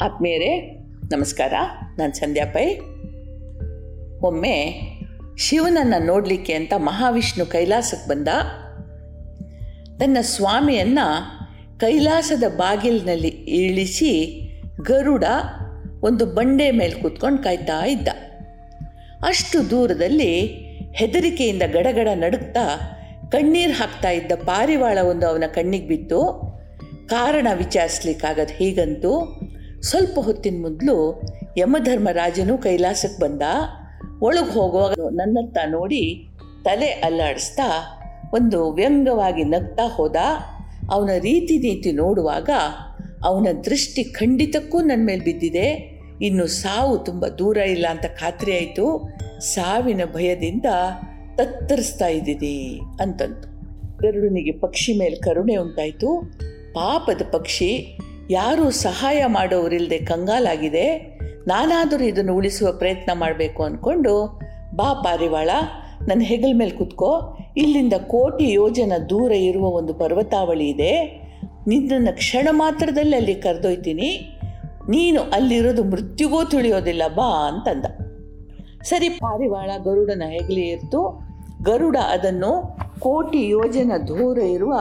ಆತ್ಮೀಯರೇ ನಮಸ್ಕಾರ ನಾನು ಸಂಧ್ಯಾ ಪೈ ಒಮ್ಮೆ ಶಿವನನ್ನು ನೋಡಲಿಕ್ಕೆ ಅಂತ ಮಹಾವಿಷ್ಣು ಕೈಲಾಸಕ್ಕೆ ಬಂದ ತನ್ನ ಸ್ವಾಮಿಯನ್ನು ಕೈಲಾಸದ ಬಾಗಿಲಿನಲ್ಲಿ ಇಳಿಸಿ ಗರುಡ ಒಂದು ಬಂಡೆ ಮೇಲೆ ಕೂತ್ಕೊಂಡು ಕಾಯ್ತಾ ಇದ್ದ ಅಷ್ಟು ದೂರದಲ್ಲಿ ಹೆದರಿಕೆಯಿಂದ ಗಡಗಡ ನಡುಕ್ತಾ ಕಣ್ಣೀರು ಹಾಕ್ತಾ ಇದ್ದ ಪಾರಿವಾಳ ಒಂದು ಅವನ ಕಣ್ಣಿಗೆ ಬಿತ್ತು ಕಾರಣ ವಿಚಾರಿಸ್ಲಿಕ್ಕಾಗದು ಹೀಗಂತೂ ಸ್ವಲ್ಪ ಹೊತ್ತಿನ ಮೊದಲು ಯಮಧರ್ಮರಾಜನು ಕೈಲಾಸಕ್ಕೆ ಬಂದ ಒಳಗೆ ಹೋಗುವಾಗ ನನ್ನತ್ತ ನೋಡಿ ತಲೆ ಅಲ್ಲಾಡಿಸ್ತಾ ಒಂದು ವ್ಯಂಗ್ಯವಾಗಿ ನಗ್ತಾ ಹೋದ ಅವನ ರೀತಿ ನೀತಿ ನೋಡುವಾಗ ಅವನ ದೃಷ್ಟಿ ಖಂಡಿತಕ್ಕೂ ನನ್ನ ಮೇಲೆ ಬಿದ್ದಿದೆ ಇನ್ನು ಸಾವು ತುಂಬ ದೂರ ಇಲ್ಲ ಅಂತ ಖಾತ್ರಿ ಆಯಿತು ಸಾವಿನ ಭಯದಿಂದ ತತ್ತರಿಸ್ತಾ ಇದ್ದೀನಿ ಅಂತಂತು ಗರುಡನಿಗೆ ಪಕ್ಷಿ ಮೇಲೆ ಕರುಣೆ ಉಂಟಾಯಿತು ಪಾಪದ ಪಕ್ಷಿ ಯಾರೂ ಸಹಾಯ ಮಾಡೋರಿಲ್ಲದೆ ಕಂಗಾಲಾಗಿದೆ ನಾನಾದರೂ ಇದನ್ನು ಉಳಿಸುವ ಪ್ರಯತ್ನ ಮಾಡಬೇಕು ಅಂದ್ಕೊಂಡು ಬಾ ಪಾರಿವಾಳ ನನ್ನ ಹೆಗಲ ಮೇಲೆ ಕುತ್ಕೋ ಇಲ್ಲಿಂದ ಕೋಟಿ ಯೋಜನ ದೂರ ಇರುವ ಒಂದು ಪರ್ವತಾವಳಿ ಇದೆ ನಿನ್ನನ್ನು ಕ್ಷಣ ಮಾತ್ರದಲ್ಲಿ ಅಲ್ಲಿ ಕರೆದೊಯ್ತೀನಿ ನೀನು ಅಲ್ಲಿರೋದು ಮೃತ್ಯುಗೂ ತಿಳಿಯೋದಿಲ್ಲ ಬಾ ಅಂತಂದ ಸರಿ ಪಾರಿವಾಳ ಗರುಡನ ಹೆಗಲಿ ಇರ್ತು ಗರುಡ ಅದನ್ನು ಕೋಟಿ ಯೋಜನ ದೂರ ಇರುವ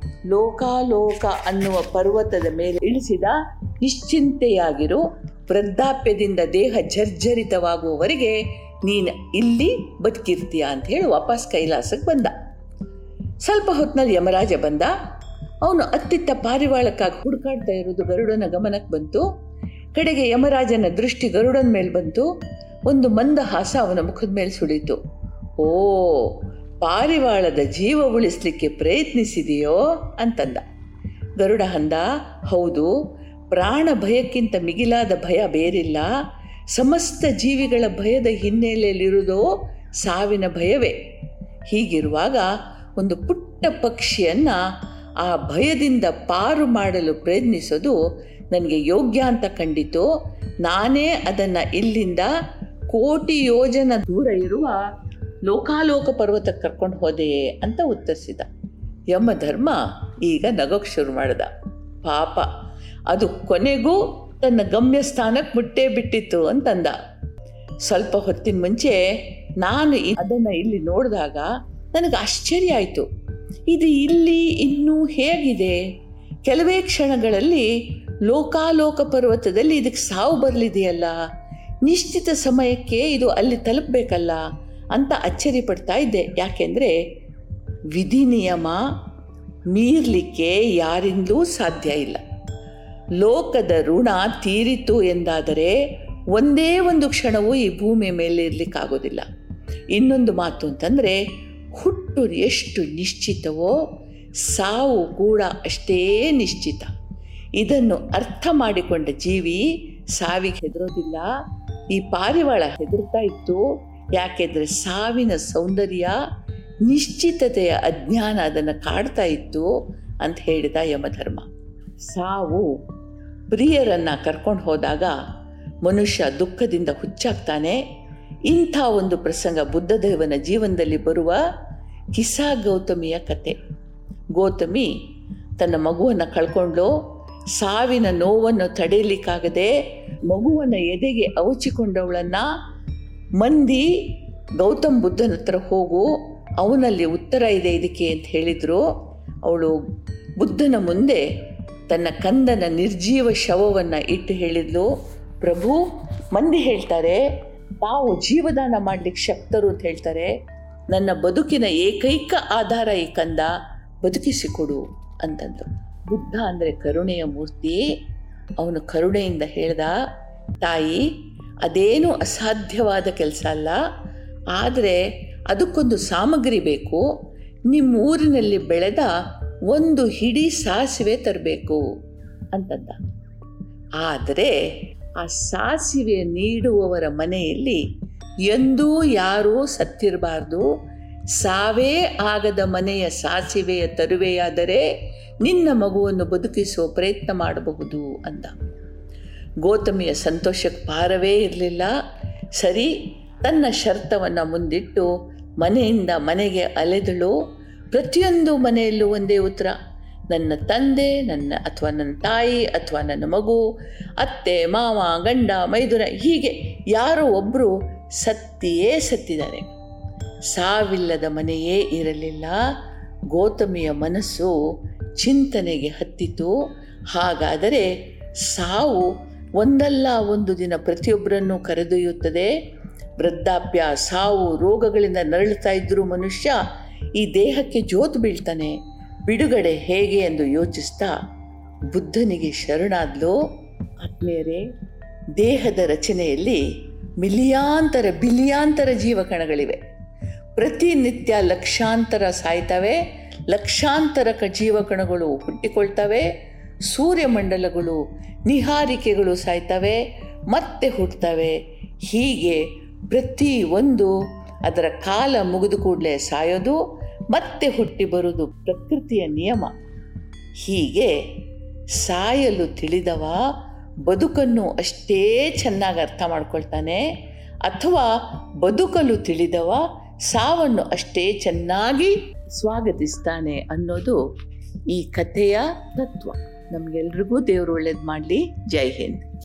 ಲೋಕಾಲೋಕ ಅನ್ನುವ ಪರ್ವತದ ಮೇಲೆ ಇಳಿಸಿದ ನಿಶ್ಚಿಂತೆಯಾಗಿರು ವೃದ್ಧಾಪ್ಯದಿಂದ ದೇಹ ಜರ್ಜರಿತವಾಗುವವರೆಗೆ ನೀನು ಇಲ್ಲಿ ಬದುಕಿರ್ತೀಯ ಅಂತ ಹೇಳಿ ವಾಪಸ್ ಕೈಲಾಸಕ್ಕೆ ಬಂದ ಸ್ವಲ್ಪ ಹೊತ್ತಿನಲ್ಲಿ ಯಮರಾಜ ಬಂದ ಅವನು ಅತ್ತಿತ್ತ ಪಾರಿವಾಳಕ್ಕಾಗಿ ಹುಡುಕಾಡ್ತಾ ಇರೋದು ಗರುಡನ ಗಮನಕ್ಕೆ ಬಂತು ಕಡೆಗೆ ಯಮರಾಜನ ದೃಷ್ಟಿ ಗರುಡನ ಮೇಲೆ ಬಂತು ಒಂದು ಮಂದಹಾಸ ಅವನ ಮುಖದ ಮೇಲೆ ಸುಳಿತು ಓ ಪಾರಿವಾಳದ ಜೀವ ಉಳಿಸ್ಲಿಕ್ಕೆ ಪ್ರಯತ್ನಿಸಿದೆಯೋ ಅಂತಂದ ಗರುಡ ಅಂದ ಹೌದು ಪ್ರಾಣ ಭಯಕ್ಕಿಂತ ಮಿಗಿಲಾದ ಭಯ ಬೇರಿಲ್ಲ ಸಮಸ್ತ ಜೀವಿಗಳ ಭಯದ ಹಿನ್ನೆಲೆಯಲ್ಲಿರುವುದೋ ಸಾವಿನ ಭಯವೇ ಹೀಗಿರುವಾಗ ಒಂದು ಪುಟ್ಟ ಪಕ್ಷಿಯನ್ನು ಆ ಭಯದಿಂದ ಪಾರು ಮಾಡಲು ಪ್ರಯತ್ನಿಸೋದು ನನಗೆ ಯೋಗ್ಯ ಅಂತ ಕಂಡಿತು ನಾನೇ ಅದನ್ನು ಇಲ್ಲಿಂದ ಕೋಟಿ ಯೋಜನ ದೂರ ಇರುವ ಲೋಕಾಲೋಕ ಪರ್ವತಕ್ಕೆ ಕರ್ಕೊಂಡು ಹೋದೆ ಅಂತ ಉತ್ತರಿಸಿದ ಯಮಧರ್ಮ ಈಗ ನಗೋಕ್ಕೆ ಶುರು ಮಾಡಿದ ಪಾಪ ಅದು ಕೊನೆಗೂ ತನ್ನ ಗಮ್ಯ ಸ್ಥಾನಕ್ಕೆ ಮುಟ್ಟೇ ಬಿಟ್ಟಿತ್ತು ಅಂತಂದ ಸ್ವಲ್ಪ ಹೊತ್ತಿನ ಮುಂಚೆ ನಾನು ಅದನ್ನು ಇಲ್ಲಿ ನೋಡಿದಾಗ ನನಗೆ ಆಶ್ಚರ್ಯ ಆಯಿತು ಇದು ಇಲ್ಲಿ ಇನ್ನೂ ಹೇಗಿದೆ ಕೆಲವೇ ಕ್ಷಣಗಳಲ್ಲಿ ಲೋಕಾಲೋಕ ಪರ್ವತದಲ್ಲಿ ಇದಕ್ಕೆ ಸಾವು ಬರಲಿದೆಯಲ್ಲ ನಿಶ್ಚಿತ ಸಮಯಕ್ಕೆ ಇದು ಅಲ್ಲಿ ತಲುಪಬೇಕಲ್ಲ ಅಂತ ಅಚ್ಚರಿ ಪಡ್ತಾ ಇದ್ದೆ ಯಾಕೆಂದರೆ ವಿಧಿ ನಿಯಮ ಮೀರಲಿಕ್ಕೆ ಯಾರಿಂದಲೂ ಸಾಧ್ಯ ಇಲ್ಲ ಲೋಕದ ಋಣ ತೀರಿತು ಎಂದಾದರೆ ಒಂದೇ ಒಂದು ಕ್ಷಣವೂ ಈ ಭೂಮಿಯ ಮೇಲೆ ಇರಲಿಕ್ಕಾಗೋದಿಲ್ಲ ಇನ್ನೊಂದು ಮಾತು ಅಂತಂದರೆ ಹುಟ್ಟು ಎಷ್ಟು ನಿಶ್ಚಿತವೋ ಸಾವು ಕೂಡ ಅಷ್ಟೇ ನಿಶ್ಚಿತ ಇದನ್ನು ಅರ್ಥ ಮಾಡಿಕೊಂಡ ಜೀವಿ ಸಾವಿಗೆ ಹೆದರೋದಿಲ್ಲ ಈ ಪಾರಿವಾಳ ಹೆದರ್ತಾ ಇತ್ತು ಯಾಕೆಂದರೆ ಸಾವಿನ ಸೌಂದರ್ಯ ನಿಶ್ಚಿತತೆಯ ಅಜ್ಞಾನ ಅದನ್ನು ಕಾಡ್ತಾ ಇತ್ತು ಅಂತ ಹೇಳಿದ ಯಮಧರ್ಮ ಸಾವು ಪ್ರಿಯರನ್ನು ಕರ್ಕೊಂಡು ಹೋದಾಗ ಮನುಷ್ಯ ದುಃಖದಿಂದ ಹುಚ್ಚಾಗ್ತಾನೆ ಇಂಥ ಒಂದು ಪ್ರಸಂಗ ಬುದ್ಧದೇವನ ಜೀವನದಲ್ಲಿ ಬರುವ ಕಿಸಾ ಗೌತಮಿಯ ಕತೆ ಗೌತಮಿ ತನ್ನ ಮಗುವನ್ನು ಕಳ್ಕೊಂಡು ಸಾವಿನ ನೋವನ್ನು ತಡೆಯಲಿಕ್ಕಾಗದೆ ಮಗುವನ್ನು ಎದೆಗೆ ಅವಚಿಕೊಂಡವಳನ್ನು ಮಂದಿ ಗೌತಮ್ ಬುದ್ಧನ ಹತ್ರ ಹೋಗು ಅವನಲ್ಲಿ ಉತ್ತರ ಇದೆ ಇದಕ್ಕೆ ಅಂತ ಹೇಳಿದರು ಅವಳು ಬುದ್ಧನ ಮುಂದೆ ತನ್ನ ಕಂದನ ನಿರ್ಜೀವ ಶವವನ್ನು ಇಟ್ಟು ಹೇಳಿದ್ಲು ಪ್ರಭು ಮಂದಿ ಹೇಳ್ತಾರೆ ತಾವು ಜೀವದಾನ ಮಾಡಲಿಕ್ಕೆ ಶಕ್ತರು ಅಂತ ಹೇಳ್ತಾರೆ ನನ್ನ ಬದುಕಿನ ಏಕೈಕ ಆಧಾರ ಈ ಕಂದ ಬದುಕಿಸಿಕೊಡು ಅಂತಂದು ಬುದ್ಧ ಅಂದರೆ ಕರುಣೆಯ ಮೂರ್ತಿ ಅವನು ಕರುಣೆಯಿಂದ ಹೇಳ್ದ ತಾಯಿ ಅದೇನು ಅಸಾಧ್ಯವಾದ ಕೆಲಸ ಅಲ್ಲ ಆದರೆ ಅದಕ್ಕೊಂದು ಸಾಮಗ್ರಿ ಬೇಕು ನಿಮ್ಮ ಊರಿನಲ್ಲಿ ಬೆಳೆದ ಒಂದು ಹಿಡಿ ಸಾಸಿವೆ ತರಬೇಕು ಅಂತಂದ ಆದರೆ ಆ ಸಾಸಿವೆ ನೀಡುವವರ ಮನೆಯಲ್ಲಿ ಎಂದೂ ಯಾರೂ ಸತ್ತಿರಬಾರ್ದು ಸಾವೇ ಆಗದ ಮನೆಯ ಸಾಸಿವೆಯ ತರುವೆಯಾದರೆ ನಿನ್ನ ಮಗುವನ್ನು ಬದುಕಿಸುವ ಪ್ರಯತ್ನ ಮಾಡಬಹುದು ಅಂದ ಗೌತಮಿಯ ಸಂತೋಷಕ್ಕೆ ಪಾರವೇ ಇರಲಿಲ್ಲ ಸರಿ ತನ್ನ ಶರ್ತವನ್ನು ಮುಂದಿಟ್ಟು ಮನೆಯಿಂದ ಮನೆಗೆ ಅಲೆದಳು ಪ್ರತಿಯೊಂದು ಮನೆಯಲ್ಲೂ ಒಂದೇ ಉತ್ತರ ನನ್ನ ತಂದೆ ನನ್ನ ಅಥವಾ ನನ್ನ ತಾಯಿ ಅಥವಾ ನನ್ನ ಮಗು ಅತ್ತೆ ಮಾವ ಗಂಡ ಮೈದುನ ಹೀಗೆ ಯಾರೋ ಒಬ್ಬರು ಸತ್ತಿಯೇ ಸತ್ತಿದ್ದಾರೆ ಸಾವಿಲ್ಲದ ಮನೆಯೇ ಇರಲಿಲ್ಲ ಗೌತಮಿಯ ಮನಸ್ಸು ಚಿಂತನೆಗೆ ಹತ್ತಿತು ಹಾಗಾದರೆ ಸಾವು ಒಂದಲ್ಲ ಒಂದು ದಿನ ಪ್ರತಿಯೊಬ್ಬರನ್ನು ಕರೆದೊಯ್ಯುತ್ತದೆ ವೃದ್ಧಾಪ್ಯ ಸಾವು ರೋಗಗಳಿಂದ ನರಳುತ್ತಾ ಇದ್ದರೂ ಮನುಷ್ಯ ಈ ದೇಹಕ್ಕೆ ಜೋತು ಬೀಳ್ತಾನೆ ಬಿಡುಗಡೆ ಹೇಗೆ ಎಂದು ಯೋಚಿಸ್ತಾ ಬುದ್ಧನಿಗೆ ಶರಣಾದ್ಲು ಆತ್ಮೀಯರೇ ದೇಹದ ರಚನೆಯಲ್ಲಿ ಮಿಲಿಯಾಂತರ ಬಿಲಿಯಾಂತರ ಜೀವಕಣಗಳಿವೆ ಪ್ರತಿನಿತ್ಯ ಲಕ್ಷಾಂತರ ಸಾಯ್ತವೆ ಲಕ್ಷಾಂತರ ಕ ಜೀವಕಣಗಳು ಹುಟ್ಟಿಕೊಳ್ತವೆ ಸೂರ್ಯಮಂಡಲಗಳು ನಿಹಾರಿಕೆಗಳು ಸಾಯ್ತವೆ ಮತ್ತೆ ಹುಟ್ಟುತ್ತವೆ ಹೀಗೆ ಪ್ರತಿ ಒಂದು ಅದರ ಕಾಲ ಮುಗಿದು ಕೂಡಲೇ ಸಾಯೋದು ಮತ್ತೆ ಹುಟ್ಟಿ ಬರುವುದು ಪ್ರಕೃತಿಯ ನಿಯಮ ಹೀಗೆ ಸಾಯಲು ತಿಳಿದವ ಬದುಕನ್ನು ಅಷ್ಟೇ ಚೆನ್ನಾಗಿ ಅರ್ಥ ಮಾಡ್ಕೊಳ್ತಾನೆ ಅಥವಾ ಬದುಕಲು ತಿಳಿದವ ಸಾವನ್ನು ಅಷ್ಟೇ ಚೆನ್ನಾಗಿ ಸ್ವಾಗತಿಸ್ತಾನೆ ಅನ್ನೋದು ಈ ಕಥೆಯ ತತ್ವ ನಮಗೆಲ್ರಿಗೂ ದೇವರು ಒಳ್ಳೇದು ಮಾಡಲಿ ಜೈ ಹಿಂದ್